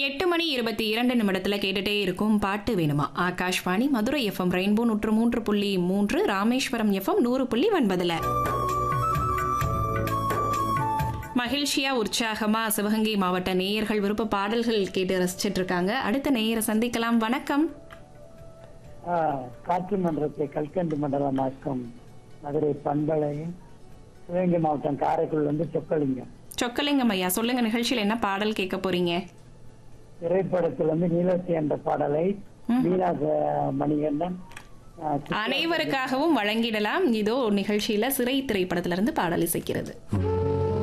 எட்டு மணி இருபத்தி இரண்டு நிமிடத்துல கேட்டுட்டே இருக்கும் பாட்டு வேணுமா ஆகாஷ்வாணி மதுரை எஃப்எம் ரெயின்போ நூற்று மூன்று புள்ளி மூன்று ராமேஸ்வரம் எஃப்எம் நூறு புள்ளி ஒன்பதுல மகிழ்ச்சியா உற்சாகமா சிவகங்கை மாவட்ட நேயர்கள் விருப்ப பாடல்கள் கேட்டு ரசிச்சிட்டு இருக்காங்க அடுத்த நேயரை சந்திக்கலாம் வணக்கம் ஆ, காற்று மன்றத்தை கல்கண்டு மண்டலமாக்கும் மதுரை பண்பலையும் சிவகங்கை மாவட்டம் காரைக்குள் வந்து சொக்கலிங்கம் சொக்கலிங்கம் ஐயா சொல்லுங்க நிகழ்ச்சியில் என்ன பாடல் கேட்க போறீங்க திரைப்படத்தில் வந்து நீலத்தி என்ற பாடலை மீனா ச- மணிகண்டன் ஆ, சித்ரா அனைவருக்காகவும் வழங்கிடலாம் இதோ நிகழ்ச்சியில சிறை திரைப்படத்திலிருந்து பாடல் இசைக்கிறது